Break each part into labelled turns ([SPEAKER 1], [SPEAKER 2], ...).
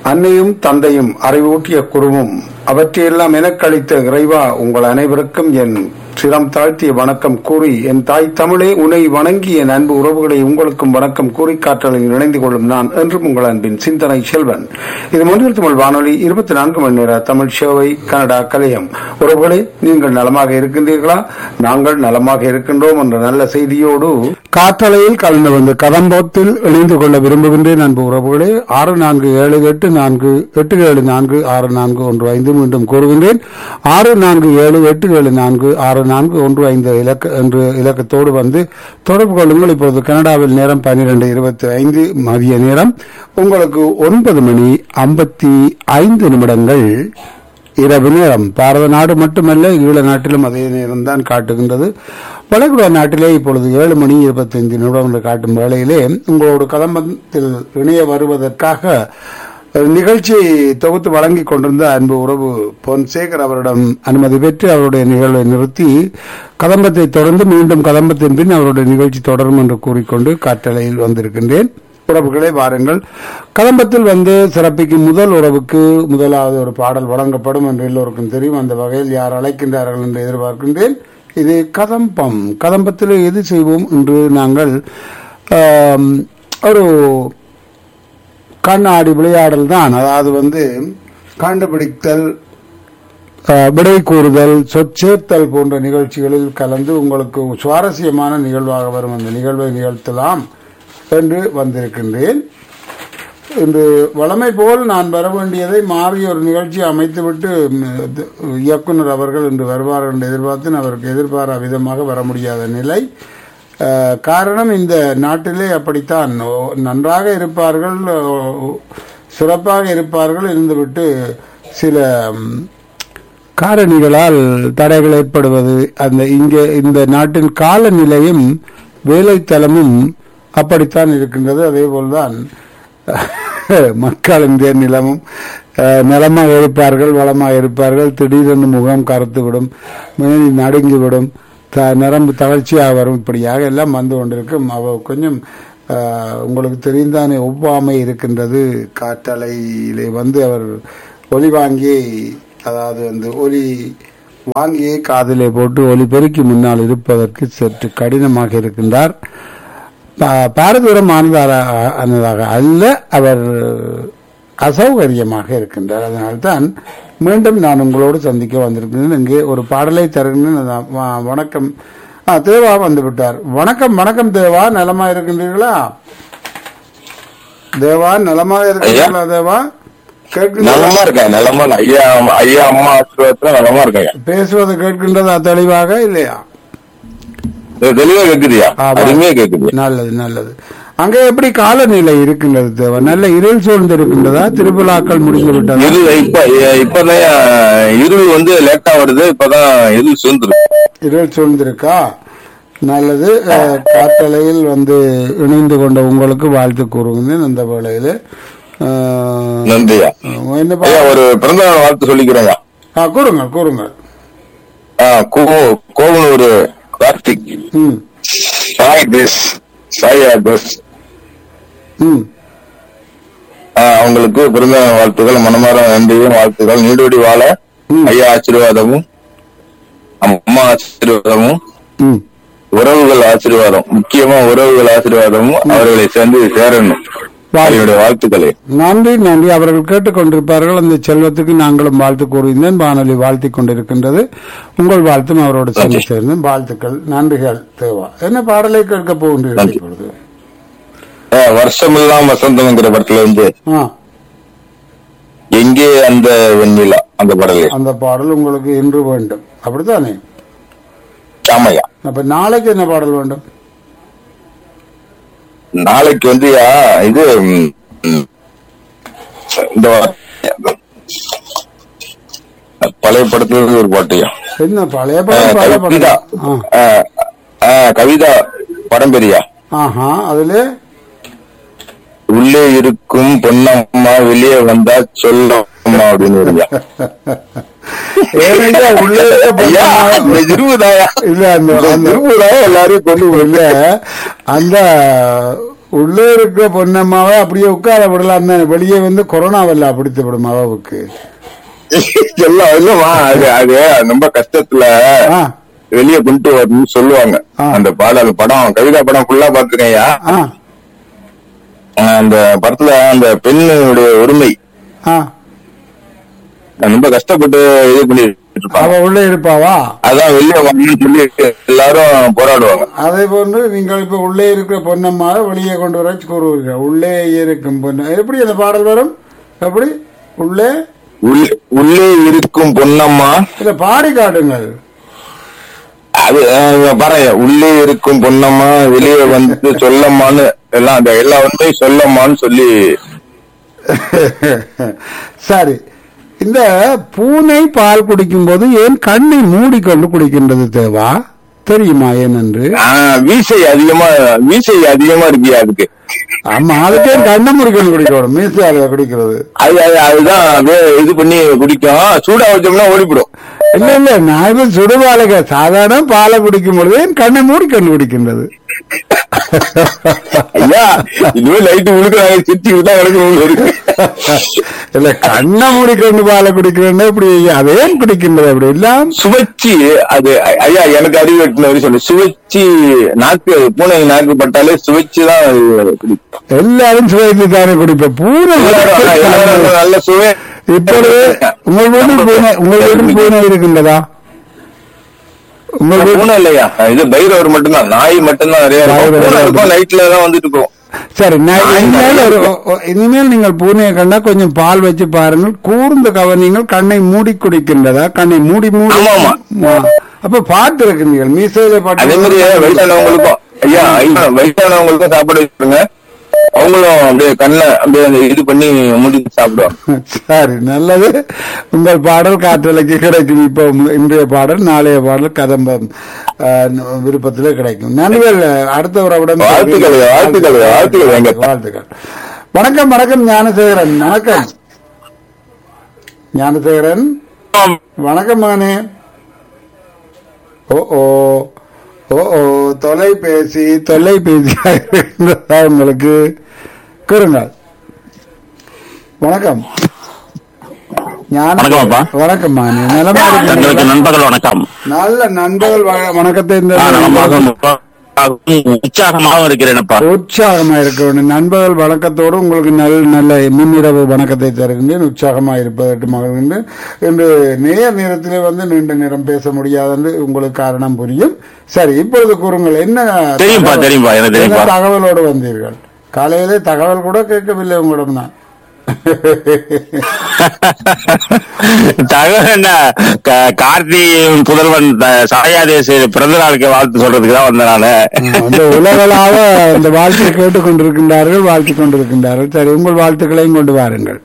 [SPEAKER 1] அன்னையும் தந்தையும் அறிவூட்டிய குருவும் அவற்றையெல்லாம் எனக்களித்த இறைவா உங்கள் அனைவருக்கும் என் சிரம் தாழ்த்திய வணக்கம் கூறி என் தாய் தமிழே உன்னை வணங்கி என் அன்பு உறவுகளை உங்களுக்கும் வணக்கம் கூறி காற்றலில் இணைந்து கொள்ளும் நான் என்றும் உங்கள் அன்பின் சிந்தனை செல்வன் இது மொழியில் தமிழ் வானொலி இருபத்தி நான்கு மணி நேர தமிழ் சேவை கனடா கலையம் உறவுகளே நீங்கள் நலமாக இருக்கின்றீர்களா நாங்கள் நலமாக இருக்கின்றோம் என்ற நல்ல செய்தியோடு காற்றலையில் கலந்து வந்து கதம்போத்தில் இணைந்து கொள்ள விரும்புகின்றேன் அன்பு உறவுகளே ஆறு நான்கு ஏழு எட்டு நான்கு எட்டு ஏழு நான்கு ஆறு நான்கு ஒன்று ஐந்து மீண்டும் கூறுகின்றேன் ஆறு நான்கு ஏழு எட்டு ஏழு நான்கு ஆறு நான்கு ஒன்று ஐந்து இலக்க என்று இலக்கத்தோடு வந்து தொடர்பு கொள்ளுங்கள் இப்போது கனடாவில் நேரம் பன்னிரண்டு இருபத்தி ஐந்து மதிய நேரம் உங்களுக்கு ஒன்பது மணி ஐம்பத்தி ஐந்து நிமிடங்கள் இரவு நேரம் பாரத நாடு மட்டுமல்ல ஈழ நாட்டிலும் அதே நேரம் தான் காட்டுகின்றது வடகுடா நாட்டிலே இப்பொழுது ஏழு மணி இருபத்தைந்து நிமிடம் என்று காட்டும் வேளையிலே உங்களோட கதம்பத்தில் இணைய வருவதற்காக நிகழ்ச்சியை தொகுத்து வழங்கிக் கொண்டிருந்த அன்பு உறவு பொன்சேகர் அவரிடம் அனுமதி பெற்று அவருடைய நிகழ்வை நிறுத்தி கதம்பத்தை தொடர்ந்து மீண்டும் கதம்பத்தின் பின் அவருடைய நிகழ்ச்சி தொடரும் என்று கூறிக்கொண்டு காற்றலையில் வந்திருக்கின்றேன் உறவுகளே வாருங்கள் கதம்பத்தில் வந்து சிறப்பிக்கும் முதல் உறவுக்கு முதலாவது ஒரு பாடல் வழங்கப்படும் என்று எல்லோருக்கும் தெரியும் அந்த வகையில் யார் அழைக்கின்றார்கள் என்று எதிர்பார்க்கின்றேன் இது கதம்பம் கதம்பத்தில் எது செய்வோம் என்று நாங்கள் ஆம், ஒரு கண்ணாடி விளையாடல் தான் அதாவது வந்து கண்டுபிடித்தல் அஹ், விடை கூறுதல் சொச்சேர்த்தல் போன்ற நிகழ்ச்சிகளில் கலந்து உங்களுக்கு சுவாரஸ்யமான நிகழ்வாக வரும் அந்த நிகழ்வை நிகழ்த்தலாம் என்று வந்திருக்கின்றேன் இன்று வழமை போல் நான் வர வேண்டியதை மாறி ஒரு நிகழ்ச்சி அமைத்துவிட்டு ம், த- இயக்குனர் அவர்கள் இன்று வருவார்கள் என்று எதிர்பார்த்தேன் அவருக்கு எதிர்பாரா விதமாக வர முடியாத நிலை அஹ், காரணம் இந்த நாட்டிலே அப்படித்தான் ஓ, நன்றாக இருப்பார்கள் ஓ, சிறப்பாக இருப்பார்கள் இருந்துவிட்டு சில ம், காரணிகளால் தடைகள் ஏற்படுவது அந்த இங்கே இந்த நாட்டின் காலநிலையும் வேலைத்தலமும் அப்படித்தான் இருக்கின்றது அதே போல்தான் மக்களின் நிலமும் அஹ், நலமாக இருப்பார்கள் வளமாக இருப்பார்கள் திடீரென்று முகம் கருத்துவிடும் மேனி நடுங்கிவிடும் த நரம்பு தளர்ச்சியாக வரும் இப்படியாக எல்லாம் வந்து கொண்டிருக்கும் அவ கொஞ்சம் அஹ், உங்களுக்கு தெரிந்தானே ஒவ்வாமை இருக்கின்றது காற்றலையிலே வந்து அவர் ஒலி வாங்கி அதாவது அந்த ஒலி வாங்கியே காதிலே போட்டு ஒலி பெருக்கி முன்னால் இருப்பதற்கு சற்று கடினமாக இருக்கின்றார் பா- பாரதூரம் ஆனதாக அல்ல அவர் அசௌகரியமாக இருக்கின்றார் அதனால்தான் மீண்டும் நான் உங்களோடு சந்திக்க வந்திருக்கிறேன் இங்கே ஒரு பாடலை தருகிறேன் அதான் வ- வணக்கம் ஆ, தேவா வந்து விட்டார் வணக்கம் வணக்கம் தேவா நலமா இருக்கின்றீர்களா தேவா நலமா இருக்கின்றீர்களா தேவா கேட்கின்ற
[SPEAKER 2] நலமா இருக்கேன் நலமா இல்ல. ஐயா ஐயா அம்மா ஆசீர்வாதத்துல நலமா இருக்கேன்
[SPEAKER 1] பேசுவது கேட்கின்றதா தெளிவாக இல்லையா
[SPEAKER 2] தெளிவா கேக்குதியா
[SPEAKER 1] ஆமா.
[SPEAKER 2] அருமையா கேக்குது
[SPEAKER 1] நல்லது நல்லது அங்கே எப்படி காலநிலை இருக்கின்றது தேவா நல்ல இருள் சூழ்ந்து இருக்கின்றதா திருவிழாக்கள் முடிந்து விட்டதா
[SPEAKER 2] இரு இப்ப இப்பதான் இருள் வந்து லேட்டா வருது இப்பதான் இருள் சுந்துரு
[SPEAKER 1] இருள் சூழ்ந்திருக்கா நல்லது அஹ், காற்றலையில் வந்து இணைந்து கொண்ட உங்களுக்கு வாழ்த்து கூறுகிறேன் அந்த வேளையில அஹ்,
[SPEAKER 2] நன்றியா
[SPEAKER 1] என்ன பா-
[SPEAKER 2] ஐயா ஒரு பிறந்த நாள் வாழ்த்து சொல்லிக்கிறேங்க
[SPEAKER 1] ஆ, கூறுங்க கூறுங்க
[SPEAKER 2] கோவனூர் கார்த்திக்
[SPEAKER 1] ம்
[SPEAKER 2] சாய் திஸ் சாய் ஆகஸ்
[SPEAKER 1] ம்
[SPEAKER 2] அவங்களுக்கு பிறந்த நாள் வாழ்த்துக்கள் மனமார நன்றியும் வாழ்த்துக்கள் நீடோடி வாழ ஐயா ஆசீர்வாதமும் அம்மா ஆசீர்வாதமும்
[SPEAKER 1] ம்
[SPEAKER 2] உறவுகள் ஆசீர்வாதம் முக்கியமா உறவுகள் ஆசீர்வாதமும் அவர்களை சேர்ந்து சேரணும் என்னுடைய வாழ்த்துக்களே
[SPEAKER 1] நன்றி நன்றி அவர்கள் கேட்டுக்கொண்டிருப்பார்கள் அந்த செல்வத்துக்கு நாங்களும் வாழ்த்து கூறுகின்றேன் வானொலி வாழ்த்திக் கொண்டிருக்கின்றது உங்கள் வாழ்த்தும் அவரோடு சேர்ந்து சேர்ந்து வாழ்த்துக்கள் நன்றிகள் தேவா என்ன பாடலை கேட்க போகின்றீர்கள்
[SPEAKER 2] நன்றி.
[SPEAKER 1] இப்பொழுது
[SPEAKER 2] அஹ், வருஷமெல்லாம் வசந்தம்ங்கிற படத்துல இருந்து
[SPEAKER 1] ஆ
[SPEAKER 2] எங்கே அந்த வெண்ணிலா அந்த படலே
[SPEAKER 1] அந்த பாடல் உங்களுக்கு இன்று வேண்டும் அப்படித்தானே
[SPEAKER 2] ஆமையா
[SPEAKER 1] அப்ப நாளைக்கு என்ன பாடல் வேண்டும்
[SPEAKER 2] நாளைக்கு வந்து யா, இது ம், ம், இந்த வா- பழைய படத்துல இருந்து ஒரு பாட்டியா
[SPEAKER 1] என்ன பழைய படம் பழைய
[SPEAKER 2] கவிதா
[SPEAKER 1] படம் ஆ.
[SPEAKER 2] அஹ், அஹ், கவிதா படம் பெரியா
[SPEAKER 1] ஆஹா அதுல
[SPEAKER 2] உள்ளே இருக்கும் பொன்னம்மா வெளியே வந்தா சொல்லம்மா அப்படின்னு வருங்க
[SPEAKER 1] ஏனென்றா உள்ளே இருக்க
[SPEAKER 2] ஐயா
[SPEAKER 1] பொண்ணு-
[SPEAKER 2] இந்த இருபதாயா
[SPEAKER 1] இல்ல அந்த
[SPEAKER 2] இந்த
[SPEAKER 1] அந்த
[SPEAKER 2] இருபதாயா எல்லாரையும் கொண்டு
[SPEAKER 1] இல்ல அந்த உள்ளே இருக்கிற பொன்னம்மாவை அப்படியே உட்கார விடலாம் தானே வெளியே வந்து கொரோனாவெல்லாம் பிடித்து விடும் அவாவுக்கு
[SPEAKER 2] எல்லாம் இல்லம்மா அது அது ரொம்ப கஷ்டத்துல
[SPEAKER 1] ஆ
[SPEAKER 2] வெளியே கொண்டு வரணும்னு சொல்லுவாங்க
[SPEAKER 1] ஆ.
[SPEAKER 2] அந்த பாடல் படம் கவிதா படம் ஃபுல்லா பாத்துருக்கையா
[SPEAKER 1] ஆ
[SPEAKER 2] அந்த படத்துல அந்த பெண்ணுடைய உரிமை
[SPEAKER 1] ஆ
[SPEAKER 2] ரொம்ப கஷ்டப்பட்டு இது பண்ணிட்டு இருப்பாங்க
[SPEAKER 1] அவ உள்ளே இருப்பாவா
[SPEAKER 2] அதான் வெளியே வரணும்னு சொல்லி எல்லாரும் போராடுவாங்க
[SPEAKER 1] அதே போன்று நீங்கள் இப்ப உள்ளே இருக்கிற பொன்னம்மாவை வெளியே கொண்டு வர கூறுவீர்கள் உள்ளே இருக்கும் பொன்ன எப்படி அந்த பாடல் வரும் எப்படி உள்ளே
[SPEAKER 2] உள்ளே உள்ளே இருக்கும் பொன்னம்மா
[SPEAKER 1] இல்ல பாடி காட்டுங்கள்
[SPEAKER 2] அது அஹ், பாருங்க உள்ளே இருக்கும் பொன்னம்மா வெளியே வந்து சொல்லம்மான்னு எல்லாம் அந்த எல்லா வந்து சொல்லம்மான்னு சொல்லி
[SPEAKER 1] சரி இந்த பூனை பால் குடிக்கும் போது ஏன் கண்ணை மூடிக்கொண்டு குடிக்கின்றது தேவா தெரியுமா ஏனென்று
[SPEAKER 2] ஆஹ், வீசை அதிகமா வீசை அதிகமா இருக்கியா அதுக்கு
[SPEAKER 1] ஆமா அதுக்கே கண்ணை மூடிக்கொண்டு குடிக்கணும் மீசால குடிக்கிறது
[SPEAKER 2] அது அது- அதுதான் அப்படியே இது பண்ணி குடிக்கும் சூடா வச்சோம்னா ஓடிவிடும்
[SPEAKER 1] இல்ல இல்ல நான் இப்ப சுடுபாலக சாதாரண பாலை குடிக்கும் பொழுது ஏன் கண்ணை மூடிக்கொண்டு குடிக்கின்றது
[SPEAKER 2] ஐயா இதுவே லைட் உழுக்கிறாங்க சிட்டி விட்டா எனக்கு இருக்கு
[SPEAKER 1] இல்ல கண்ணை மூடிக்கொண்டு பாலை குடிக்கிறேன்னா இப்படி அது ஏன் குடிக்கின்றது அப்படி எல்லாம்
[SPEAKER 2] சுவைச்சி அது ஐ- ஐயா எனக்கு அறிவு எட்டுன வரைக்கும் சொல்லு சுவைச்சி நாக்கு பூனை நாக்கு பட்டாலே சுவைச்சு தான் அது குடிக்கும்
[SPEAKER 1] எல்லாரும் சுவைத்து தானே குடிப்பேன் பூனை
[SPEAKER 2] எல்லாரும் எல்லாரும் நல்ல சுவை
[SPEAKER 1] இப்பொழுது உங்கள் வீட்டில் பூனை உங்கள் வீட்டில் பூனை இருக்கின்றதா உங்கள் வீட்டில்
[SPEAKER 2] பூனை இல்லையா இது பைரவர் மட்டும்தான் நாய் மட்டும்தான் நிறைய இருக்கும்
[SPEAKER 1] பைரவர்
[SPEAKER 2] பூனை இருக்கும் நைட்ல எல்லாம் வந்துட்டு போகும்
[SPEAKER 1] சரி நான் இனிமேல் ஒரு ஒ- இனிமேல் நீங்கள் பூனையை கண்டா கொஞ்சம் பால் வச்சு பாருங்கள் கூர்ந்து கவனிங்கள் கண்ணை மூடி குடிக்கின்றதா கண்ணை மூடி மூடி
[SPEAKER 2] ஆமா, ஆமா.
[SPEAKER 1] ஆ. அப்ப பார்த்து இருக்கின்றீர்கள் மீசையில
[SPEAKER 2] அதே மாதிரி வயசானவங்களுக்கும் ஐயா ஐயா வயசானவங்களுக்கும் சாப்பாடு வச்சுருங்க அவங்களும் அப்படியே கண்ணை அப்படியே அந்த இது பண்ணி மூடி சாப்பிடுவாங்க
[SPEAKER 1] சரி நல்லது உங்கள் பாடல் காற்றலைக்கு கிடைக்கும் இப்போ உங்க- இன்றைய பாடல் நாளைய பாடல் கதம்பம் ஆ, விருப்பத்திலே கிடைக்கும் நன்றிகள் அடுத்த உறவுடன்
[SPEAKER 2] வாழ்த்துக்கள், வாழ்த்துக்கள், வாழ்த்துக்கள், வெங்கட்.
[SPEAKER 1] வாழ்த்துக்கள் வணக்கம் வணக்கம் ஞானசேகரன் வணக்கம் ஞானசேகரன் வணக்கம் மகனே ஓ ஓ ஓ ஓ தொலைபேசி தொலைபேசியாக இருக்கின்றதா உங்களுக்கு கூறுங்கள் வணக்கம் ஞான-
[SPEAKER 3] வணக்கம் அப்பா.
[SPEAKER 1] வணக்கம் மகனே நலமா
[SPEAKER 3] தங்களுக்கு
[SPEAKER 1] இருக்கீங்களா?
[SPEAKER 3] நண்பர்கள் வணக்கம்
[SPEAKER 1] நல்ல நண்பர்கள் வ- வணக்கத்தை இந்த
[SPEAKER 3] நான் நலமாக உற்சாகமாக இருக்கிறேனப்பா
[SPEAKER 1] உற்சாகமா இருக்க வேண்டும் நண்பர்கள் வணக்கத்தோடு உங்களுக்கு நல்ல நல்ல முன்னிரவு வணக்கத்தை தருகின்றேன் உற்சாகமா இருப்பதற்கு மகிழ்கின்றேன் இன்று நேர் நேரத்திலே வந்து நீண்ட நேரம் பேச முடியாது என்று உங்களுக்கு காரணம் புரியும் சரி இப்பொழுது கூறுங்கள் என்ன
[SPEAKER 3] தெரியும்பா,
[SPEAKER 1] தகவல்?
[SPEAKER 3] தெரியும்பா, எனக்கு தெரியும்பா.
[SPEAKER 1] என்ன தகவலோடு வந்தீர்கள் காலையிலே தகவல் கூட கேட்கவில்லை உங்களிடம் நான்
[SPEAKER 3] தகவல் என்ன க- கார்த்தி புதல்வன் த- சாயாதேசி பிறந்த நாளுக்கு வாழ்த்து சொல்றதுக்கு தான் வந்த நானு
[SPEAKER 1] அந்த உலகளாக இந்த வாழ்த்தை கேட்டுக் கொண்டிருக்கின்றார்கள் வாழ்த்திக் கொண்டிருக்கின்றார்கள் சரி உங்கள் வாழ்த்துக்களையும் கொண்டு வாருங்கள்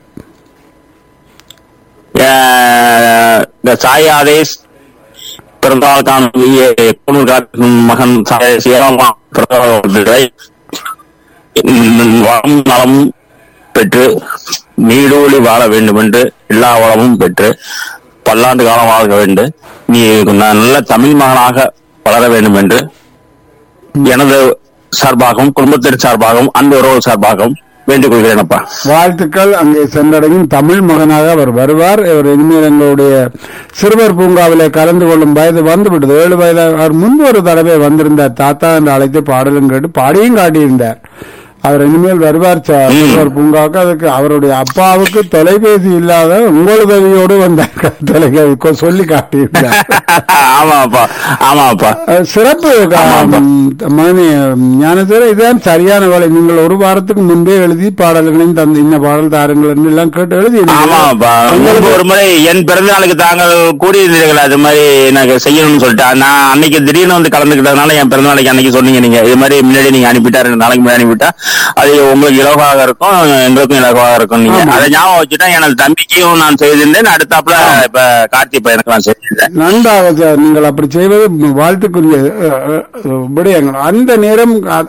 [SPEAKER 3] அஹ், இந்த சாயாதேஷ் பிறந்த நாள் காணும் கூனூர் கார்த்திக் மகன் சாயாதேஷ் ஏழாம் பிறந்த நாள் வாழ்த்துக்களை உம், வளமும் நலமும் பெற்று நீடூழி வாழ வேண்டும் என்று எல்லா வளமும் பெற்று பல்லாண்டு காலம் வாழ்க வேண்டும் நீ நல்ல தமிழ் மகனாக வளர வேண்டும் என்று எனது சார்பாகவும் குடும்பத்தின் சார்பாகவும் அந்த உறவு சார்பாகவும் வேண்டிக் கொள்கிறேனப்பா
[SPEAKER 1] வாழ்த்துக்கள் அங்கே சென்றடையும் தமிழ் மகனாக அவர் வருவார் அவர் இனிமேல் எங்களுடைய சிறுவர் பூங்காவிலே கலந்து கொள்ளும் வயது வந்துவிட்டது ஏழு வயது அவர் முன்பு ஒரு தடவை வந்திருந்தார் தாத்தா என்று அழைத்து பாடலும் கேட்டு பாடியும் காட்டியிருந்தார் அவர் இனிமேல் வருவார் ச- சிறுவர் பூங்காவுக்கு அதுக்கு அவருடைய அப்பாவுக்கு தொலைபேசி இல்லாத உங்கள் உதவியோடு வந்தார் தொலைபேசி சொல்லி காட்டியிருந்தார்
[SPEAKER 3] ஆமாப்பா ஆமாப்பா
[SPEAKER 1] அஹ் சிறப்பு மகனே ஞானசேர இதுதான் சரியான வேலை நீங்கள் ஒரு வாரத்துக்கு முன்பே எழுதி பாடல்களையும் தந்து இந்த பாடல் தாருங்கள் என்று எல்லாம் கேட்டு எழுதி
[SPEAKER 3] ஆமாப்பா முன்பு ஒரு முறை என் பிறந்த நாளுக்கு தாங்கள் கூடியிருந்தீர்கள் அது மாதிரி எனக்கு செய்யணும்னு சொல்லிட்டு நான் அன்னைக்கு திடீர்னு வந்து கலந்துக்கிட்டதுனால என் பிறந்த நாளைக்கு அன்னைக்கு சொன்னீங்க நீங்க இது மாதிரி முன்னாடி நீங்க அனுப்பிட்டா ரெண்டு நாளைக்கு முன்னாடி அனுப்பிட்டா அது உங்களுக்கு இலவாக இருக்கும் எங்களுக்கும் இலவாக இருக்கும் நீங்க
[SPEAKER 1] ஆமா.
[SPEAKER 3] அதை ஞாபகம் வச்சுட்டா எனது தம்பிக்கும் நான் செய்திருந்தேன் அடுத்தாப்புல இப்ப கார்த்தி பையனுக்கு நான் செய்திருந்தேன்
[SPEAKER 1] நன்றாக சார் நீங்கள் அப்படி செய்வது வாழ்த்துக்குரிய அஹ், அஹ், விடயங்கள் அந்த நேரம் அ-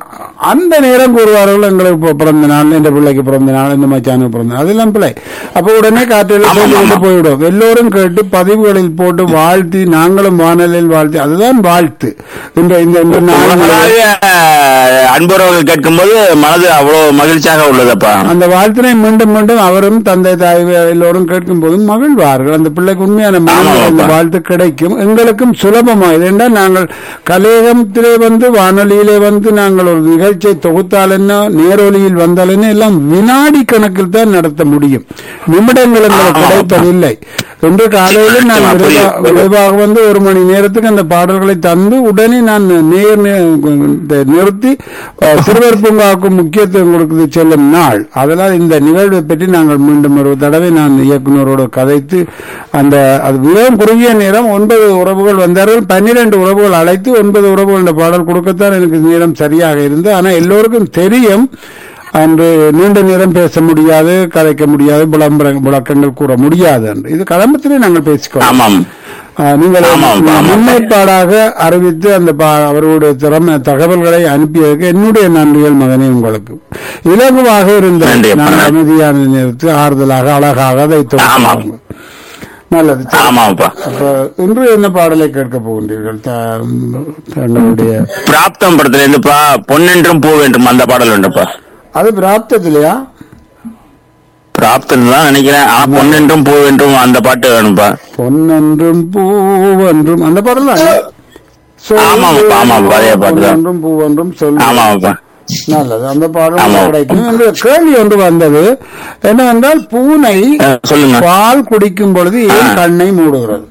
[SPEAKER 1] அந்த நேரம் கூறுவார்கள் எங்களுக்கு இப்போ பிறந்த நாள் இந்த பிள்ளைக்கு பிறந்த நாள் இந்த மச்சானுக்கு பிறந்த நாள் அதெல்லாம் பிள்ளை அப்ப உடனே காற்றில்
[SPEAKER 3] ஆமாம்,
[SPEAKER 1] சொல்லி கொண்டு
[SPEAKER 3] ஆமாம்.
[SPEAKER 1] போய்விடும் எல்லோரும் கேட்டு பதிவுகளில் போட்டு வாழ்த்தி நாங்களும் வானலில் வாழ்த்தி அதுதான் வாழ்த்து இந்த இந்த இந்த நாள்
[SPEAKER 3] உலகளாவிய அன்புறவர்கள் கேட்கும்போது மனது அவ்வளவு மகிழ்ச்சியாக உள்ளதப்பா
[SPEAKER 1] அந்த வாழ்த்தினை மீண்டும் மீண்டும் அவரும் தந்தை தாய் எல்லோரும் கேட்கும் போதும் மகிழ்வார்கள் அந்த பிள்ளைக்கு உண்மையான மனதில்
[SPEAKER 3] ஆமாம்,
[SPEAKER 1] அந்த
[SPEAKER 3] அப்பா.
[SPEAKER 1] வாழ்த்து கிடைக்கும் எங்களுக்கும் சுலபமாக என்றால் நாங்கள் கலையகத்திலே வந்து வானொலியிலே வந்து நாங்கள் ஒரு நிகழ்ச்சியை தொகுத்தால் என்ன நேரொலியில் வந்தால் என்ன எல்லாம் வினாடி கணக்கில் தான் நடத்த முடியும் நிமிடங்கள் எங்களுக்கு
[SPEAKER 3] ஆமாம்,
[SPEAKER 1] கிடைப்பதில்லை இன்று காலையில் நான்
[SPEAKER 3] ஆமாம், புரியுது,
[SPEAKER 1] விரைவா- விரைவாக வந்து ஒரு மணி நேரத்துக்கு அந்த பாடல்களை தந்து உடனே நான் நேர் நே- இந்த நிறுத்தி அஹ், சிறுவர் பூங்காவுக்கு முக்கியத்துவம் கொடுக்குது செல்லும் நாள் அதனால் இந்த நிகழ்வை பற்றி நாங்கள் மீண்டும் ஒரு தடவை நான் இயக்குனரோடு கதைத்து அந்த அது மிகவும் குறுகிய நேரம் ஒன்பது உறவுகள் வந்தார்கள் பன்னிரண்டு உறவுகள் அழைத்து ஒன்பது உறவுகள் இந்த பாடல் கொடுக்கத்தான் எனக்கு நேரம் சரியாக இருந்தது ஆனால் எல்லோருக்கும் தெரியும் அன்று நீண்ட நேரம் பேச முடியாது கதைக்க முடியாது விளம்பர விளக்கங்கள் கூற முடியாது என்று இது கலம்பத்திலே நாங்கள் பேசிக்கொள்ளலாம்
[SPEAKER 3] ஆமாம்
[SPEAKER 1] ஆ, நீங்கள்
[SPEAKER 3] ஆமாம், ஆமாம்.
[SPEAKER 1] முன்னேற்பாடாக அறிவித்து அந்த பா- அவருடைய திறமை தகவல்களை அனுப்பியதற்கு என்னுடைய நன்றிகள் மகனே உங்களுக்கு இலகுவாக இருந்த
[SPEAKER 3] நன்றி, அப்பா.
[SPEAKER 1] நான் அமைதியான நேரத்து ஆறுதலாக அழகாக அதை
[SPEAKER 3] ஆமாம்.
[SPEAKER 1] தொகுத்தாங்க. நல்லது சரி.
[SPEAKER 3] ஆமாப்பா
[SPEAKER 1] அப்ப இன்று என்ன பாடலை கேட்க போகின்றீர்கள் த- தங்களுடைய
[SPEAKER 3] பிராப்தம் படத்துல இருந்துப்பா பொன்னென்றும் பூ வேண்டும் அந்த பாடல் உண்டுப்பா
[SPEAKER 1] அது பிராப்தத்திலையா
[SPEAKER 3] பிராப்தம் தான் நினைக்கிறேன் ஆனா பொன்னென்றும் பூ வேண்டும் அந்த பாட்டு வேணும்ப்பா
[SPEAKER 1] பொன்னென்றும் பூவென்றும் அந்த பாடல் தான்
[SPEAKER 3] ஆமாம், ஆமாம், அதே பாட்டு தான்.
[SPEAKER 1] பொன்னென்றும் பூவென்றும் சொல்
[SPEAKER 3] ஆமாப்பா
[SPEAKER 1] நல்லது அந்த பாடல்
[SPEAKER 3] ஆமாம்.
[SPEAKER 1] கிடைக்கும் என்று கேள்வி ஒன்று வந்தது என்னவென்றால் பூனை
[SPEAKER 3] அஹ், சொல்லுங்க
[SPEAKER 1] பால் குடிக்கும் பொழுது ஏன்
[SPEAKER 3] ஆ.
[SPEAKER 1] கண்ணை மூடுகிறது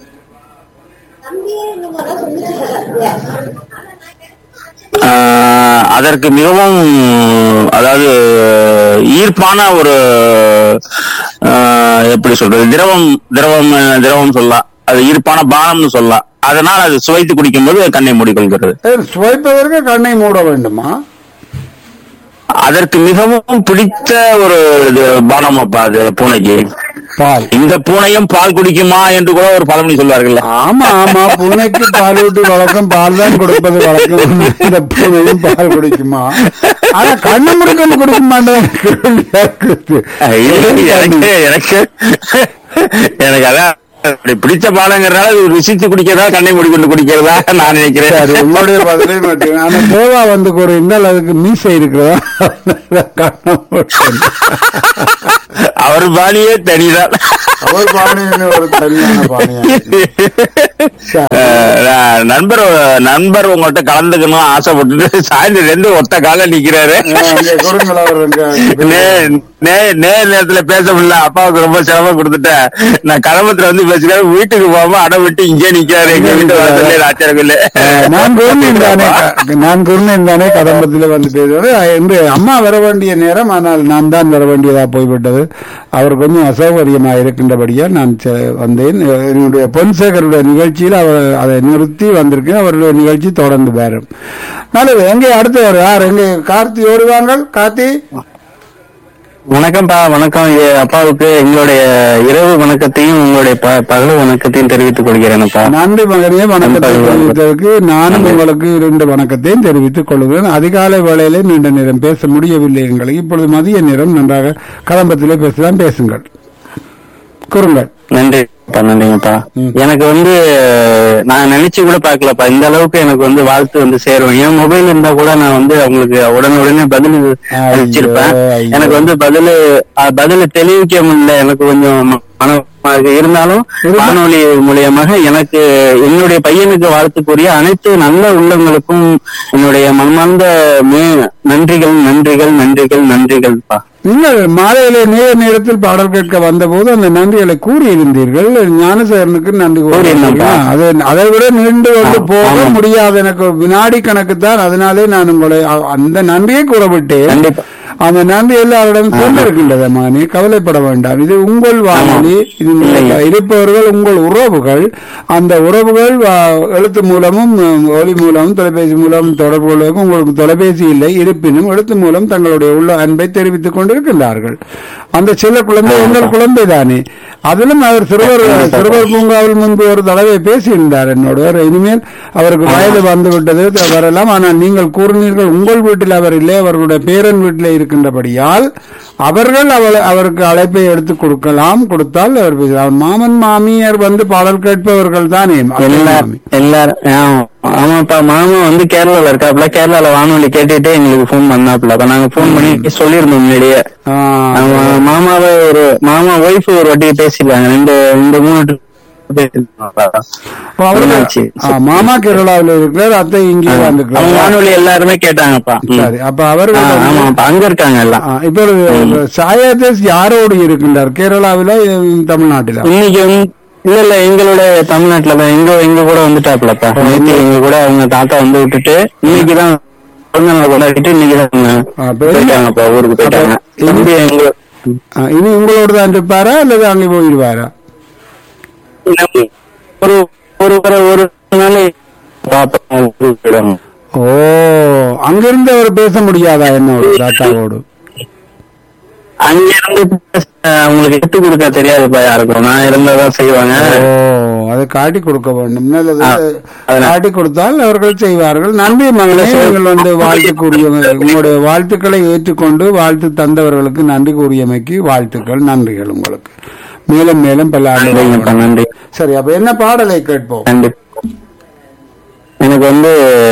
[SPEAKER 3] ஆஹ், அதற்கு மிகவும் அதாவது ஈர்ப்பான ஒரு ஆஹ், எப்படி சொல்றது திரவம் திரவம் திரவம் சொல்லலாம் அது ஈர்ப்பான பானம்னு சொல்லலாம் அதனால் அது சுவைத்து குடிக்கும்போது கண்ணை மூடிக்கொள்கிறது
[SPEAKER 1] ஏன் சுவைப்பதற்கு கண்ணை மூட வேண்டுமா
[SPEAKER 3] அதற்கு மிகவும் பிடித்த ஒரு இது பானம் அப்பா அது பூனைக்கு
[SPEAKER 1] பால்
[SPEAKER 3] இந்த பூனையும் பால் குடிக்குமா என்று கூட ஒரு பழமொழி சொல்வார்கள்
[SPEAKER 1] ஆமா ஆமா பூனைக்கு பால் ஊட்டி வழக்கம் பால் தான் கொடுப்பது வழக்கம் இந்த பூனையும் பால் குடிக்குமா ஆனா கண்ணு முடுக்கன்னு கொடுக்க மாட்டேன்
[SPEAKER 3] எனக்கு எனக்கு எனக்கு அதான் அப்படி பிடிச்ச பாலங்கிறனால அது ருசித்து குடிக்கிறதா கண்ணை மூடிக்கொண்டு குடிக்கிறதா நான்
[SPEAKER 1] சரி
[SPEAKER 3] நினைக்கிறேன்
[SPEAKER 1] உங்களுடைய பதிலே மாட்டேன் ஆனா தேவா வந்து கூறியிருந்தால் அதுக்கு மீசை இருக்கிறதா கண்ணை மூடுறது.
[SPEAKER 3] அவர் பாணியே தனிதான்
[SPEAKER 1] அவர் பாணியில் ஒரு தனியான பாணியா
[SPEAKER 3] அஹ், நான் நண்பர் நண்பர் உங்கள்கிட்ட கலந்துக்கணும் ஆசைப்பட்டுட்டு சாயந்தரம் ரெண்டு ஒத்த கால நிக்கிறாரு
[SPEAKER 1] அங்கே கொடுங்கள் அவர் அங்கே
[SPEAKER 3] நே- நே- நேர் நேரத்துல பேச முடியல அப்பாவுக்கு ரொம்ப சிரமம் கொடுத்துட்டேன் நான் கிளம்பத்துல வந்து பேசுகிறேன் வீட்டுக்கு போகாம அடம் விட்டு இங்கே நிக்கிறாரு எங்க வீட்டு வாசல்ல ஆச்சரியமில்லை
[SPEAKER 1] அஹ், நான் கூறினேன் தானே க- நான் கூறினேன் தானே கதம்பத்தில் வந்து பேசுவது என்று அம்மா வர வேண்டிய நேரம் ஆனால் நான் தான் வர வேண்டியதா போய்விட்டது அவர் கொஞ்சம் அசௌகரியமாக இருக்கின்றபடியால் நான் செ- வந்தேன் என்னுடைய பொன்சேகருடைய நிகழ்ச்சியில் அவர் அதை நிறுத்தி வந்திருக்கேன் அவருடைய நிகழ்ச்சி தொடர்ந்து வரும் நல்லது எங்கே அடுத்தவர் யார் எங்கே கார்த்தி ஓடுவாங்கள் கார்த்தி
[SPEAKER 2] வணக்கம்ப்பா வணக்கம் எ- அப்பாவுக்கு எங்களுடைய இரவு வணக்கத்தையும் உங்களுடைய ப- பகல் வணக்கத்தையும் தெரிவித்துக் கொள்கிறேன்ப்பா
[SPEAKER 1] நன்றி மகனே வணக்கத்தை
[SPEAKER 2] நன்றி.
[SPEAKER 1] தெரிவித்ததற்கு நானும் உங்களுக்கு இரண்டு வணக்கத்தையும் தெரிவித்துக் கொள்கிறேன் அதிகாலை வேளையிலே நீண்ட நேரம் பேச முடியவில்லை எங்களுக்கு இப்பொழுது மதிய நேரம் நன்றாக கலம்பத்திலே பேசலாம் பேசுங்கள் கூறுங்கள்
[SPEAKER 2] நன்றிப்பா நன்றிங்கப்பா
[SPEAKER 1] ம்.
[SPEAKER 2] எனக்கு வந்து நான் நினைச்சு கூட பார்க்கலப்பா இந்த அளவுக்கு எனக்கு வந்து வாழ்த்து வந்து சேரும் என் மொபைல் இருந்தா கூட நான் வந்து அவங்களுக்கு உடனுடனே பதில் அனுப்பிச்சிருப்பேன்
[SPEAKER 1] ஐயோ.
[SPEAKER 2] எனக்கு வந்து பதில் பதில தெளிவிக்க முடியல எனக்கு கொஞ்சம் மனமாக இருந்தாலும்
[SPEAKER 1] இருந்தா-
[SPEAKER 2] வானொலி மூலியமாக எனக்கு என்னுடைய பையனுக்கு வாழ்த்துக்குரிய அனைத்து நல்ல உள்ளங்களுக்கும் என்னுடைய மனமார்ந்த மே- நன்றிகள் நன்றிகள் நன்றிகள் நன்றிகள்ப்பா
[SPEAKER 1] நீங்கள் மாலையிலே நேர நேரத்தில் பாடல் கேட்க வந்தபோது அந்த நன்றிகளை கூறியிருந்தீர்கள் ஞானசேகரனுக்கு நன்றி
[SPEAKER 2] கூறியிருந்தேன்ப்பா.
[SPEAKER 1] கூறியிருந்தீர்கள். அது அதை விட நீண்டு வந்து
[SPEAKER 2] ஆ,
[SPEAKER 1] போக
[SPEAKER 2] ஆமாம்.
[SPEAKER 1] முடியாது எனக்கு ஒரு வினாடி கணக்கு தான் அதனாலே நான் உங்களை அ- அந்த நன்றியை கூறவிட்டேன்
[SPEAKER 2] கண்டிப்பா
[SPEAKER 1] அந்த நன்றி எல்லாரிடம் கொண்டிருக்கின்றது மகனே கவலைப்பட வேண்டாம் இது உங்கள் வானொலி இது நீங்கள் இருப்பவர்கள் உங்கள் உறவுகள் அந்த உறவுகள் ஆ, எழுத்து மூலமும் ம், ஒலி மூலமும் தொலைபேசி மூலமும் தொடர்பு கொள்வதற்கு உங்களுக்கு தொலைபேசி இல்லை இருப்பினும் எழுத்து மூலம் தங்களுடைய உள்ள அன்பை தெரிவித்துக் கொண்டிருக்கின்றார்கள் அந்த சில குழந்தை எங்கள் குழந்தை தானே அதிலும் அவர் சிறுவர் சிறுவர் பூங்காவில் முன்பு ஒரு தடவை பேசியிருந்தார் என்னோட இனிமேல் அவருக்கு வயது வந்து விட்டது த- வரலாம் ஆனால் நீங்கள் கூறினீர்கள் உங்கள் வீட்டில் அவர் இல்லை அவர்களுடைய பேரன் வீட்டில் இருக்கின்றபடியால் அவர்கள் அவள் அவருக்கு அழைப்பை எடுத்து கொடுக்கலாம் கொடுத்தால் அவர் பேசலாம் மாமன் மாமியார் வந்து பாடல் கேட்பவர்கள் தானே அத்தை
[SPEAKER 2] எல்லார்
[SPEAKER 1] மாமி.
[SPEAKER 2] எல்லாரும் ஆமா. ஆமாப்பா மாமா வந்து கேரளால இருக்காப்ல கேரளால வானொலி கேட்டுட்டு எங்களுக்கு ஃபோன் பண்ணாப்ல அப்ப நாங்க ஃபோன் பண்ணி சொல்லியிருந்தோம் முன்னாடியே
[SPEAKER 1] ஆ,
[SPEAKER 2] அவங்க மாமாவை ஒரு மாமா ஒய்ஃப் ஒரு வாட்டி பேசிருக்காங்க ரெண்டு இந்த மூணு trip பேசிருக்காங்க.
[SPEAKER 1] அப்ப அவர்கள்
[SPEAKER 2] என்னாச்சு?
[SPEAKER 1] ஆ, மாமா கேரளாவில் இருக்கிறார் அத்தை இங்கே
[SPEAKER 2] அவங்க
[SPEAKER 1] வந்துக்கிறார்
[SPEAKER 2] வானொலி எல்லாருமே கேட்டாங்கப்பா ம்.
[SPEAKER 1] சரி அப்ப
[SPEAKER 2] ஆ,
[SPEAKER 1] அவர்கள் வந்து-
[SPEAKER 2] ஆமாப்பா அங்க இருக்காங்க எல்லாம்
[SPEAKER 1] ஆ, இப்பொழுது சாயாதேஸ் யாரோடு இருக்கின்றார் கேரளாவில அஹ், தமிழ்நாட்டில
[SPEAKER 2] இன்னைக்கு வந்து இல்ல இல்ல எங்களுடைய தமிழ்நாட்டுல தான் எங்க எங்க கூட வந்துட்டாப்லப்பா நேத்து எங்க கூட அவங்க தாத்தா வந்து விட்டுட்டு இன்னைக்குதான் பிறந்த நாள் கொண்டாடிட்டு இன்னைக்குதான் அவங்க
[SPEAKER 1] ஆ, பெரிய-
[SPEAKER 2] போயிட்டாங்கப்பா ஊருக்கு போயிட்டாங்க
[SPEAKER 1] அப்ப
[SPEAKER 2] தம்பி எங்க
[SPEAKER 1] ஆ, இனி உங்களோடு தான் இருப்பாரா அல்லது அங்கே போயிடுவாரா
[SPEAKER 2] நம்ம ஒரு ஒரு ஒரு ஒரு நாள் பாப்போம் ஊருக்கு போயிடுவாங்க
[SPEAKER 1] ஓ அங்கிருந்து அவர் பேச முடியாதா என்னோட தாத்தாவோடு
[SPEAKER 2] அங்க இருந்து பேச அவங்களுக்கு எடுத்து கொடுக்க தெரியாதுப்பா யாருக்கும் நான் இருந்தாதான் செய்வாங்க
[SPEAKER 1] ஓ அதை காட்டி கொடுக்க வேண்டும் நல்லது
[SPEAKER 2] ஆ, அதனால-
[SPEAKER 1] காட்டி கொடுத்தால் அவர்கள் செய்வார்கள் நன்றி மகளே நீங்கள் வந்து வாழ்த்து கூறியவங்க உங்களுடைய வாழ்த்துக்களை ஏற்றுக்கொண்டு வாழ்த்து தந்தவர்களுக்கு நன்றி கூறியமைக்கு வாழ்த்துக்கள் நன்றிகள் உங்களுக்கு மேலும் மேலும் பல
[SPEAKER 2] நன்றிங்கப்பா
[SPEAKER 1] ஆண்டுகள்
[SPEAKER 2] நன்றி
[SPEAKER 1] சரி அப்ப என்ன பாடலை கேட்போம்
[SPEAKER 2] நன்றி எனக்கு வந்து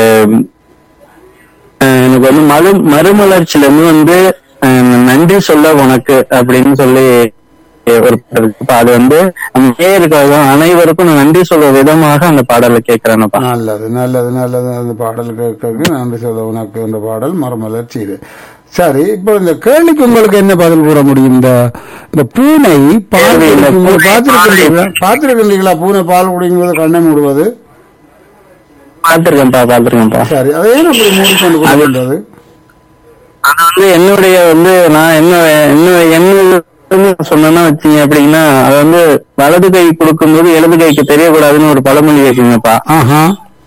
[SPEAKER 2] அஹ், எனக்கு வந்து மறு மறுமலர்ச்சியில இருந்து வந்து அஹ், நன்றி சொல்ல உனக்கு அப்படின்னு சொல்லி ஒரு பாடல் இருக்கு. அப்ப அது வந்து நம்ம நேயர்களுக்காக அனைவருக்கும் நான் நன்றி சொல்ற விதமாக அந்த பாடலை கேட்கிறேன்ப்பா
[SPEAKER 1] நல்லது நல்லது நல்லது அந்த பாடல் கேட்கறதுக்கு நன்றி சொல்ல உனக்கு இந்த பாடல் மறுமலர்ச்சி இது சரி இப்போ இந்த கேள்விக்கு உங்களுக்கு என்ன பதில் கூற முடியும் இந்த இந்த பூனை பால்
[SPEAKER 2] கேள்வி இல்ல.
[SPEAKER 1] குடிக்கும்போது
[SPEAKER 2] பூனை
[SPEAKER 1] பார்த்திருக்கின்றீங்களா பார்த்திருக்கின்றீங்களா பூனை பால் குடிக்கும்போது கண்ணை மூடுவது
[SPEAKER 2] பாத்திருக்கேன்ப்பா பாத்திருக்கேன்ப்பா
[SPEAKER 1] சரி அதை ஏன் அப்படி மூடிக்கொண்டு கொடுக்கின்றது
[SPEAKER 2] அது வந்து என்னுடைய வந்து நான் என்ன என்ன என்ன சொன்னேன்னா வச்சீங்க அப்படின்னா அது வந்து வலது கை கொடுக்கும்போது இடது கைக்கு தெரியக்கூடாதுன்னு ஒரு பழமொழி இருக்குங்கப்பா
[SPEAKER 1] ஆஹா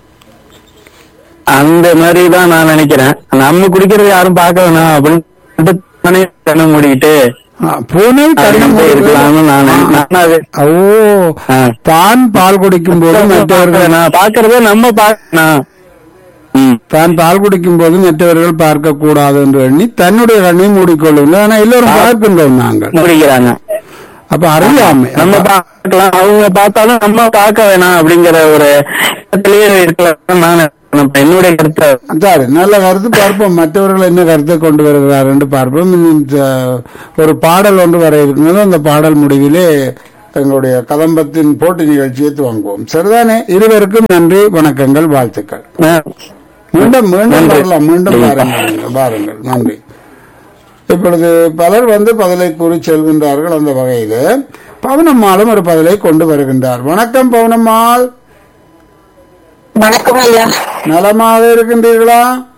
[SPEAKER 2] அந்த மாதிரி தான் நான் நினைக்கிறேன் நம்ம குடிக்கிறது யாரும் பார்க்க வேணாம் அப்படின்னு நானே கண்ணை மூடிக்கிட்டு
[SPEAKER 1] ஆ, பூனை கண்ணை
[SPEAKER 2] அப்படியே
[SPEAKER 1] மூடுவது
[SPEAKER 2] இருக்கலாம்னு நான் நினை- நானாவே
[SPEAKER 1] ஓ
[SPEAKER 2] ஆ.
[SPEAKER 1] தான் பால் குடிக்கும் போது
[SPEAKER 2] பார்க்க
[SPEAKER 1] மற்றவர்கள்
[SPEAKER 2] வேணாம் பாக்குறத நம்ம பார்க்கணும் ம்
[SPEAKER 1] தான் பால் குடிக்கும் போது மற்றவர்கள் பார்க்க கூடாது என்று எண்ணி தன்னுடைய கண்ணை மூடிக்கொள்ளுங்கள் ஆனா எல்லோரும் பார்க்கின்றோம் நாங்கள்
[SPEAKER 2] முடிக்கிறாங்க
[SPEAKER 1] அப்ப அறியாமை
[SPEAKER 2] நம்ம பார்க்கலாம் அவங்க பார்த்தாலும் நம்ம பார்க்க வேணாம் அப்படிங்கிற ஒரு இடத்துலயே இருக்கலாம் நான் நினைக்கிறேன். என்னுடைய கருத்தை
[SPEAKER 1] சரி நல்ல கருத்து பார்ப்போம் மற்றவர்கள் என்ன கருத்தை கொண்டு வருகிறார் என்று பார்ப்போம் இந்த ஒரு பாடல் ஒன்று வர இருக்கிறது அந்த பாடல் முடிவிலே எங்களுடைய கதம்பத்தின் போட்டி நிகழ்ச்சியை துவங்குவோம் சரிதானே இருவருக்கும் நன்றி வணக்கங்கள் வாழ்த்துக்கள்
[SPEAKER 2] நான்
[SPEAKER 1] மீண்டும் மீண்டும்
[SPEAKER 2] நன்றி.
[SPEAKER 1] வரலாம் மீண்டும் பாருங்கள் நீங்கள், பாருங்கள் நன்றி இப்பொழுது பலர் வந்து பதிலை கூறி செல்கின்றார்கள் அந்த வகையில பவனம்மாளும் ஒரு பதிலை கொண்டு வருகின்றார் வணக்கம் பவனம்மாள்
[SPEAKER 4] வணக்கம் ஐயா
[SPEAKER 1] நலமாக இருக்கின்றீர்களா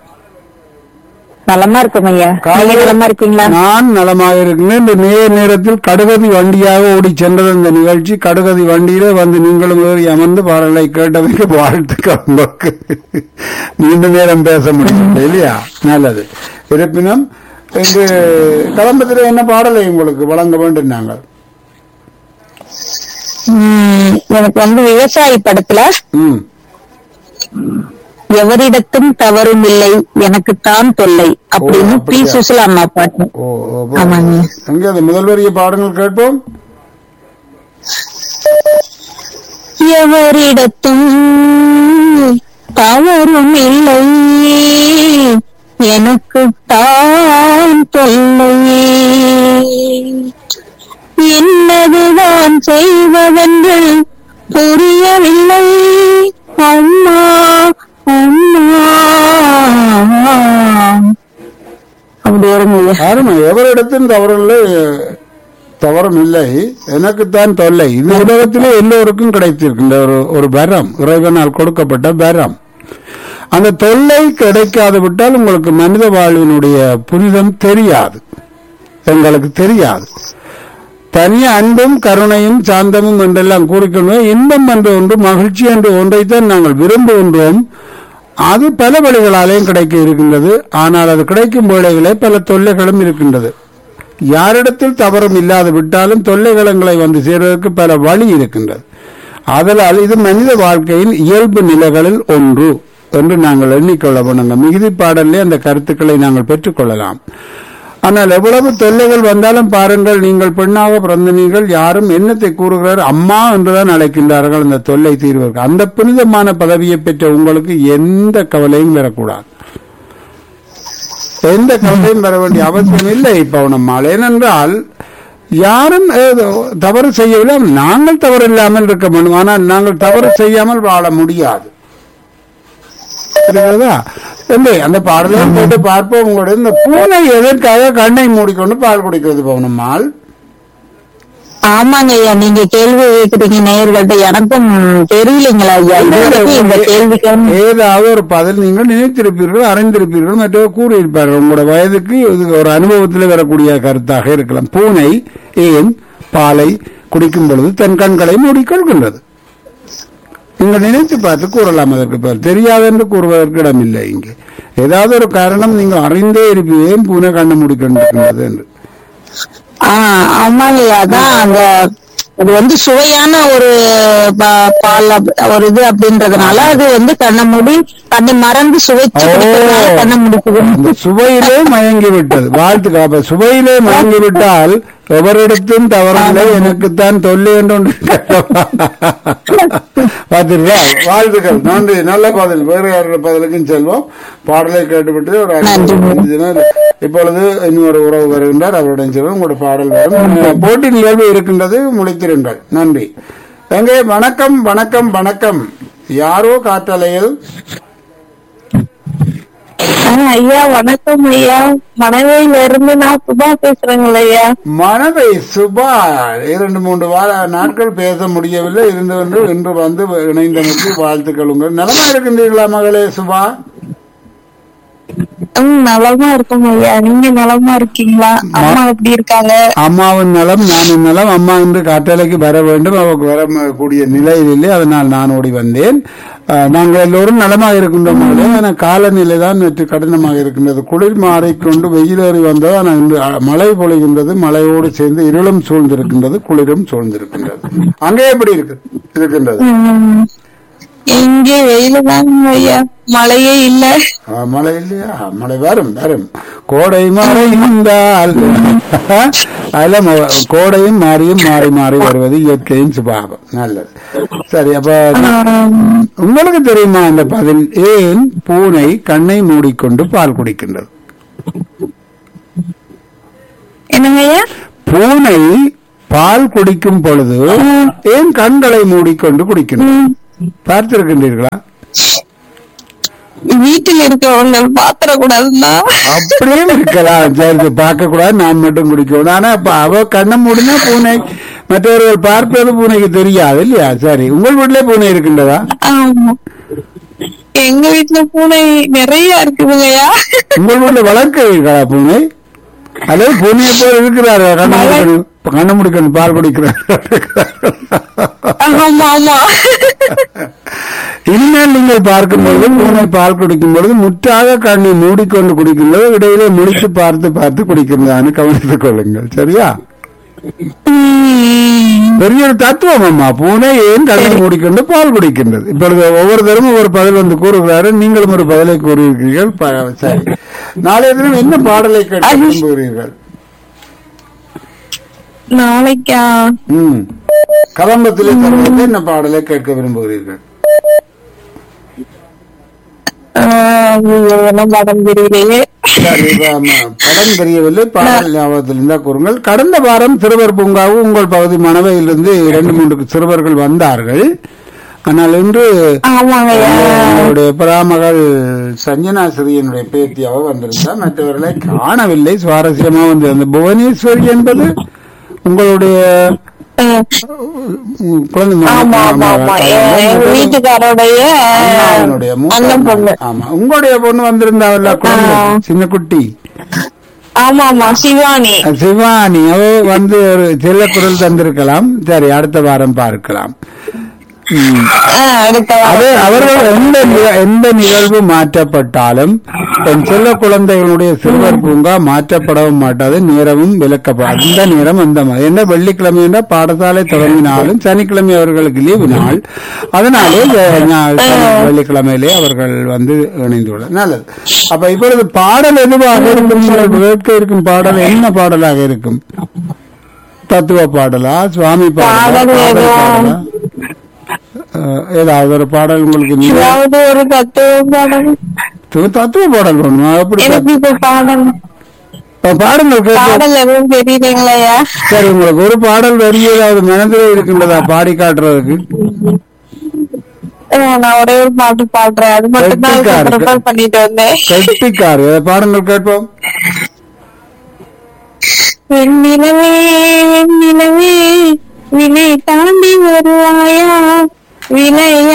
[SPEAKER 4] நலமா இருக்கும் ஐயா நீங்க நலமா இருக்கீங்களா
[SPEAKER 1] நான் நலமாக இருக்கின்றேன் இந்த நேர நேரத்தில் கடுகதி வண்டியாக ஓடி சென்றது இந்த நிகழ்ச்சி கடுகதி வண்டியிலே வந்து நீங்களும் ஏறி அமர்ந்து பாடலை கேட்டமைக்கு வாழ்த்துக்கள் உங்களுக்கு நீண்ட நேரம் பேச முடியும் இல்லையா நல்லது இருப்பினும் இங்கு கலம்பத்தில் என்ன பாடலை உங்களுக்கு வழங்க வேண்டும் நாங்கள்
[SPEAKER 4] உம், எனக்கு வந்து விவசாயி படத்துல
[SPEAKER 1] ம்
[SPEAKER 4] எவரிடத்தும் தவறும் இல்லை எனக்கு தான் தொல்லை அப்படின்னு
[SPEAKER 1] ஓ,
[SPEAKER 4] பி
[SPEAKER 1] அப்படியா?
[SPEAKER 4] சுசிலா அம்மா பாட்டு
[SPEAKER 1] ஓ ஓ, ஓ.
[SPEAKER 4] ஆமாங்க.
[SPEAKER 1] எங்கே அது முதல் வரிய பாடங்கள் கேட்போம்
[SPEAKER 4] எவரிடத்தும் தவறும் இல்லை எனக்கு தான் தொல்லை என்னதுதான் செய்வதென்று புரியவில்லை அம்மா அம்மா அப்படி வருங்க
[SPEAKER 1] அருமை எவரிடத்தின் தவறில்லை தவறும் இல்லை எனக்குத்தான் தொல்லை இந்த உலகத்திலே எல்லோருக்கும் கிடைத்திருக்கின்ற ஒரு ஒரு வரம் இறைவனால் கொடுக்கப்பட்ட வரம் அந்த தொல்லை கிடைக்காது விட்டால் உங்களுக்கு மனித வாழ்வினுடைய புனிதம் தெரியாது எங்களுக்கு தெரியாது தனிய அன்பும் கருணையும் சாந்தமும் என்றெல்லாம் கூறிக்கொண்டு இன்பம் என்ற ஒன்று மகிழ்ச்சி என்ற ஒன்றைத்தான் நாங்கள் விரும்புகின்றோம் அது பல வழிகளாலேயும் கிடைக்க இருக்கின்றது ஆனால் அது கிடைக்கும் வேளைகளே பல தொல்லைகளும் இருக்கின்றது யாரிடத்தில் தவறும் இல்லாது விட்டாலும் தொல்லைகளங்களை வந்து சேர்வதற்கு பல வழி இருக்கின்றது அதனால் இது மனித வாழ்க்கையின் இயல்பு நிலைகளில் ஒன்று என்று நாங்கள் எண்ணிக்கொள்ள வேணுங்க மிகுதி பாடலே அந்த கருத்துக்களை நாங்கள் பெற்றுக்கொள்ளலாம் ஆனால் எவ்வளவு தொல்லைகள் வந்தாலும் பாருங்கள் நீங்கள் பெண்ணாக பிறந்த நீங்கள் யாரும் என்னத்தை கூறுகிறார் அம்மா என்றுதான் அழைக்கின்றார்கள் அந்த தொல்லை தீர்வதற்கு அந்த புனிதமான பதவியை பெற்ற உங்களுக்கு எந்த கவலையும் வரக்கூடாது எந்த கவலையும் வர வேண்டிய அவசியம் இல்லை பவுனம்மாள் ஏனென்றால் யாரும் ஏதோ தவறு செய்யவில்லை நாங்கள் தவறு இல்லாமல் இருக்க வேண்டும் ஆனால் நாங்கள் தவறு செய்யாமல் வாழ முடியாது புரிகிறதா தம்பி அந்த பாடலையும் போட்டு பார்ப்போம் உங்களுடைய இந்த பூனை எதற்காக கண்ணை மூடிக்கொண்டு பால் குடிக்கிறது பவுனம்மாள்
[SPEAKER 4] ஆமாங்க ஐயா நீங்க கேள்வி கேக்குறீங்க நேயர்கள்ட்ட எனக்கும் தெரியலைங்களா ஐயா இதுவரைக்கும் இந்த கேள்விக்கு
[SPEAKER 1] ஏதாவது ஒரு பதில் நீங்கள் நினைத்திருப்பீர்கள் அறிந்திருப்பீர்கள் மற்றவர் கூறியிருப்பார்கள் உங்களோட வயதுக்கு இது ஒரு அனுபவத்தில் வரக்கூடிய கருத்தாக இருக்கலாம் பூனை ஏன் பாலை குடிக்கும் பொழுது தன் கண்களை மூடிக்கொள்கின்றது நீங்கள் நினைத்து பார்த்து கூறலாம் அதற்கு பேர் தெரியாது என்று கூறுவதற்கு இடமில்லை இங்கே ஏதாவது ஒரு காரணம் நீங்கள் அறிந்தே இருப்பீங்க ஏன் பூனை கண்ணை மூடிக்கொண்டிருக்கின்றது என்று
[SPEAKER 4] ஆஹ் ஆமாங்க ஐயா அதான் அந்த அது வந்து சுவையான ஒரு ப- பால் அப்- ஒரு இது அப்படின்றதுனால அது வந்து கண்ணை மூடி கண்ணை மறந்து சுவைச்சு
[SPEAKER 1] ஓ.
[SPEAKER 4] குடிக்கிறதுனால கண்ணை முடிக்குது
[SPEAKER 1] அந்த சுவையிலே மயங்கி விட்டது வாழ்த்துக்கள் அப்ப சுவையிலே மயங்கி விட்டால் எவரிடத்தும் தவறில்லை எனக்குத்தான் தொல்லை என்று ஒன்று பார்த்தீர்களா வாழ்த்துக்கள் நன்றி நல்ல பதில் வேறு யாரோட பதிலுக்கும் செல்வோம் பாடலை கேட்டுவிட்டு ஒரு ஐந்து நிமிடம் இப்பொழுது இன்னொரு உறவு வருகின்றார் அவருடன் செல்வோம் உங்களோட பாடல் வரும் போட்டி நிகழ்வு இருக்கின்றது முடித்திருங்கள் நன்றி எங்கே வணக்கம் வணக்கம் வணக்கம் யாரோ காற்றலையில்
[SPEAKER 4] ஐயா வணக்கம் ஐயா மனைவியில இருந்து நான் சுபா பேசுறேங்களா ஐயா
[SPEAKER 1] மனதை சுபா இரண்டு மூன்று வார நாட்கள் பேச முடியவில்லை இருந்து கொண்டு இன்று வந்து இணைந்தமைக்கு வாழ்த்துக்கள் உங்கள் நலமா இருக்கின்றீர்களா மகளே சுபா
[SPEAKER 4] ம் நலமா இருக்கும் ஐயா நீங்க நலமா இருக்கீங்களா அம்மா எப்படி இருக்காங்க
[SPEAKER 1] அம்மாவின் நலம் நானின் நலம் அம்மா இன்று காற்றலைக்கு வர வேண்டும் அவருக்கு வர ம- கூடிய நிலையில் இல்லை அதனால் நான் ஓடி வந்தேன் அஹ், நாங்கள் எல்லோரும் நலமாக இருக்கின்றோம் மகளே ஆனால் காலநிலை தான் நேற்று கடினமாக இருக்கின்றது குளிர் மாறிக்கொண்டு வெயிலேறி வந்தது ஆனால் இன்று அஹ், மழை பொழிகின்றது மழையோடு சேர்ந்து இருளும் சூழ்ந்திருக்கின்றது குளிரும் சூழ்ந்திருக்கின்றது அங்கே எப்படி இருக்கு இருக்கின்றது
[SPEAKER 4] ம், இங்கே வெயில தாங்க ஐயா மழையே இல்ல
[SPEAKER 1] ஆ, மழை இல்லையா மழை வரும் வரும் கோடை மழை இருந்தால் அதுல ம- கோடையும் மாறியும் மாறி மாறி வருவது இயற்கையின் சுபாவம் நல்லது சரி அப்ப உங்களுக்கு தெரியுமா அந்த பதில் ஏன் பூனை கண்ணை மூடிக்கொண்டு பால் குடிக்கின்றது
[SPEAKER 4] என்னங்க ஐயா
[SPEAKER 1] பூனை பால் குடிக்கும் பொழுது ஏன் கண்களை மூடிக்கொண்டு குடிக்கின்றது பார்த்திருக்கின்றீர்களா
[SPEAKER 4] வீட்டில் இருக்கவங்க பாத்திர கூடாதுன்னா
[SPEAKER 1] அப்படியும் இருக்கலாம் சரி பார்க்க கூடாது நான் மட்டும் குடிக்கணும் ஆனா அப்ப அவ கண்ணை மூடினா பூனை மற்றவர்கள் பார்ப்பது பூனைக்கு தெரியாது இல்லையா சரி உங்கள் வீட்டிலே பூனை இருக்கின்றதா
[SPEAKER 4] ஆமா எங்க வீட்டுல பூனை நிறைய இருக்குதுங்கய்யா
[SPEAKER 1] உங்கள் வீட்டுல வளர்க்கிறீர்களா பூனை அதே பூனையை போல் இருக்கிறாரு கண்ணை முடிக்கணும் கண்ணை முடிக்கணும் பால் குடிக்கிறார்
[SPEAKER 4] ஆமா ஆமா
[SPEAKER 1] இனிமேல் நீங்கள் பார்க்கும் பொழுது பூனை பால் குடிக்கும் பொழுது முற்றாக கண்ணை மூடிக்கொண்டு குடிக்கின்றது இடையிலே முடித்து பார்த்து பார்த்து குடிக்கின்றதான்னு கவனித்துக் கொள்ளுங்கள் சரியா
[SPEAKER 4] உம்.
[SPEAKER 1] பெரிய ஒரு தத்துவம் அம்மா பூனை ஏன் கண்ணை மூடிக்கொண்டு பால் குடிக்கின்றது இப்பொழுது ஒவ்வொருத்தரும் ஒவ்வொரு பதில் வந்து கூறுகிறாரு நீங்களும் ஒரு பதிலை கூறுகிறீர்கள் ப- சரி நாளைய தினம் என்ன பாடலை கேட்க விரும்புகிறீர்கள்
[SPEAKER 4] நாளைக்கா
[SPEAKER 1] ம் கதம்பத்திலே தருவது என்ன பாடலை கேட்க விரும்புகிறீர்கள்
[SPEAKER 4] ஆஹ் என்ன படம் தெரியலையே
[SPEAKER 1] சரி, இப்ப, ஆமா, படம் தெரியவில்லை பாடல் ஞாபகத்தில் இருந்தா கூறுங்கள் கடந்த வாரம் சிறுவர் பூங்காவும் உங்கள் பகுதி மணவையிலிருந்து இரண்டு மூன்று சிறுவர்கள் வந்தார்கள் ஆனால் இன்று
[SPEAKER 4] ஆமாங்கய்யா
[SPEAKER 1] அவருடைய பராமகள் சஞ்சனாசிரியனுடைய பேத்தியாக வந்திருந்தார் மற்றவர்களை காணவில்லை சுவாரஸ்யமா வந்து அந்த புவனேஸ்வரி என்பது உங்களுடைய
[SPEAKER 4] ம்.
[SPEAKER 1] உம், குழந்தை மகன்.
[SPEAKER 4] ஆமா ஆமா ஆமா எ- எங்க வீட்டுக்காரோடைய
[SPEAKER 1] அண்ணாவினுடைய மூத்த
[SPEAKER 4] அண்ணன்
[SPEAKER 1] மகன்.
[SPEAKER 4] பொண்ணு
[SPEAKER 1] ஆமா உங்களுடைய பொண்ணு வந்திருந்தாவல்ல குழந்தை
[SPEAKER 4] ஆ.
[SPEAKER 1] சின்ன குட்டி
[SPEAKER 4] ஆமா ஆமா சிவானி
[SPEAKER 1] சிவானி அவ வந்து ஒரு சில குரல் தந்திருக்கலாம் சரி அடுத்த வாரம் பார்க்கலாம் ம்.
[SPEAKER 4] ஆ, அடுத்த வாரம்.
[SPEAKER 1] அது அவர்கள் எந்த நி- எந்த நிகழ்வு மாற்றப்பட்டாலும் என் செல்ல குழந்தைகளுடைய சிறுவர் பூங்கா மாற்றப்படவும் மாட்டாது நேரமும் விளக்கப்படும் அந்த நேரம் அந்த மா- என்ன வெள்ளிக்கிழமை என்ற பாடசாலை தொடங்கினாலும் சனிக்கிழமை அவர்களுக்கு லீவு நாள் அதனாலே வெ- ஞா- சனி- வெள்ளிக்கிழமையிலே அவர்கள் வந்து இணைந்துள்ளனர் நல்லது அப்ப இப்பொழுது பாடல் எதுவாக இருக்கும் நீங்கள் கேட்க இருக்கும் பாடல் என்ன பாடலாக இருக்கும் தத்துவ பாடலா சுவாமி பாடலா
[SPEAKER 4] பாடல்
[SPEAKER 1] காதல்
[SPEAKER 4] எதுவும்
[SPEAKER 1] பாடலா அஹ், ஏதாவது ஒரு பாடல் உங்களுக்கு நீங்க-
[SPEAKER 4] ஏதாவது ஒரு தத்துவ பாடல்
[SPEAKER 1] து- தத்துவ பாடல் வேணுமா எப்படி
[SPEAKER 4] எனக்கு இப்ப பாடல்
[SPEAKER 1] இப்ப பாடுங்கள் கேட்போம்.
[SPEAKER 4] பாடல் எதுவும் தெரியலங்களையா
[SPEAKER 1] சரி உங்களுக்கு ஒரு பாடல் வரி ஏதாவது மனதில் இருக்கின்றதா பாடி காட்டுறதுக்கு
[SPEAKER 4] நான் ஒரே ஒரு பாட்டு பாடுறேன் அது மட்டும் தான்
[SPEAKER 1] கெட்டிக்காரு.
[SPEAKER 4] ப்ரிப்பேர் பண்ணிட்டு வந்தேன்
[SPEAKER 1] கெட்டிக்கார் ஏதாவது பாடுங்கள் கேட்போம்
[SPEAKER 4] வெண்ணிலவே வெண்ணிலவே வினை தாண்டி வருவாயா வினையா